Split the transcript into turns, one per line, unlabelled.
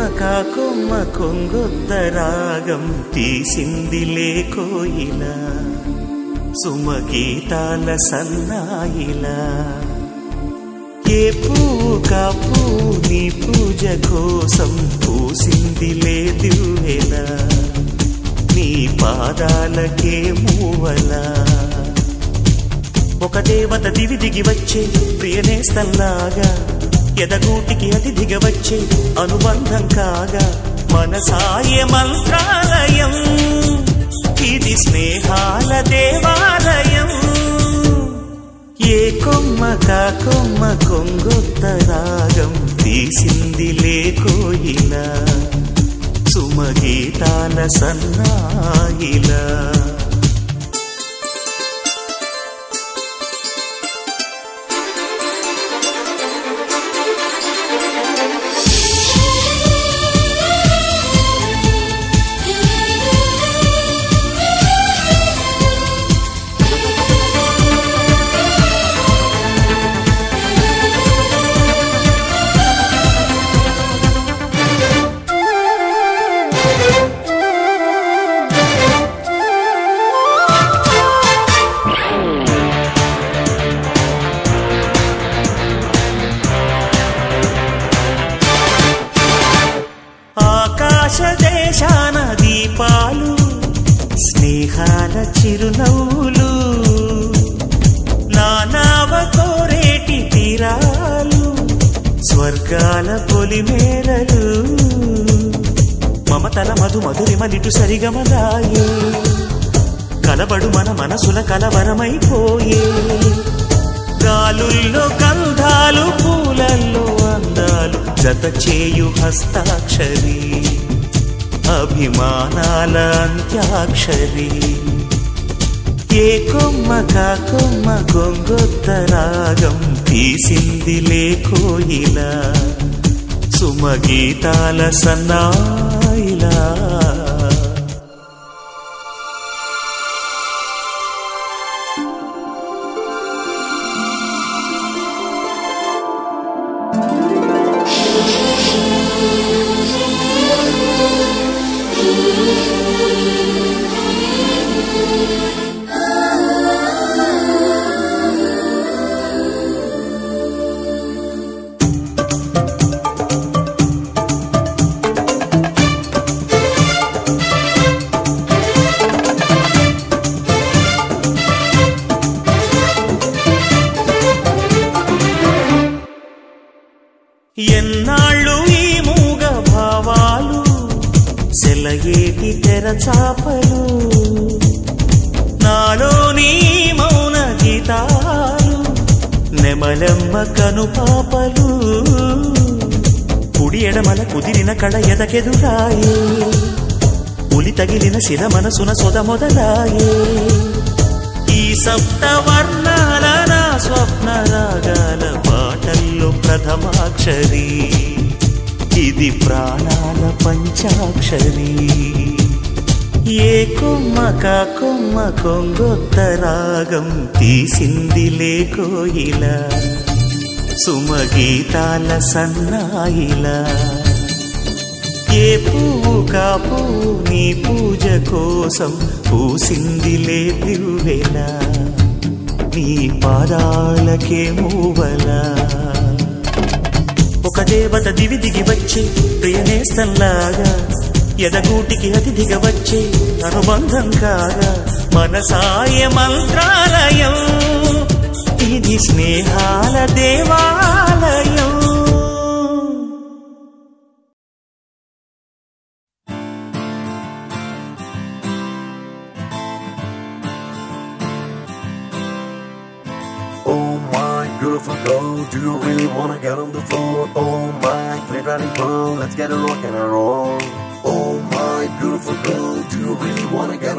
కాకొమ్మ కొంగొత్త రాగం తీసిందిలే కోయిల సుమగీతాల సన్నాయిలా ఏ పువ్వు కాపు నీ పూజ కోసం పూసిందిలే దివ్వెలా నీ పాదాలకే మూవలా ఒక దేవత దివి దిగి వచ్చే ప్రియనేస్తంలాగా ఎదగూటికి అతిథిగా వచ్చే అనుబంధం కాగా మనసాయ మంత్రాలయం ఇది స్నేహాల దేవాలయం ఏ కొమ్మ కా కొమ్మ కొంగొత్త రాగం తీసిందిలే కోయిలా సుమగీతాల సన్నాయిలా ఆకాశ దేశాన దీపాలు స్నేహాల చిరునవ్వులు నానావ కోరేటి తీరాలు స్వర్గాల పొలిమేరలు మమతల మధు మధురిమలిటు సరిగమలాయే కలబడు మన మనసుల కలవరమైపోయే గాలుల్లో గంధాలు పూలల్లో అందాలు జత చేయు హస్తాక్షరి అభిమానాల అంత్యాక్షరి ఏ కొమ్మ కా కొమ్మ గొంగొత్త రాగం తీసిందిలే కోయిలా సుమగీతాల సన్నాయిలా ఎన్నాళ్ళు ఈ మూగ భావాలు సెలయేటి తెరచాపలు నాలోని మౌన గీతాలు నెమలెమ్మ కనుపాపలు కుడి ఎడమల కుదిరిన కళ ఎదకెదురాయే ఉలి తగిలిన శిర మనసున సొద మొదలాయే ఈ సప్త వర్ణాల నా స్వప్న రాగాల పాటల్లో ప్రథమాక్షరి ఇది ప్రాణాల పంచాక్షరి ఏ కొమ్మ కా కొమ్మ కొంగొత్త రాగం తీసిందిలే కోయిలా సుమగీతాల సన్నాయిలా ఏ పువ్వు కా పువ్వు నీ పూజ కోసం పూసిందిలే దివ్వెలా నీ పాదాలకే మూవలా ఒక దేవత దివి దిగి వచ్చే ప్రియనేస్తంలాగా ఎదగూటికి అతిథిగా వచ్చే అనుబంధం కాగా మనసాయ మంత్రాలయం ఇది స్నేహాల దేవాలయం
Oh my beautiful girl, do you really wanna get on the floor? Oh my great riding pearl, let's get a rock and a roll. Oh my beautiful girl, do you really wanna get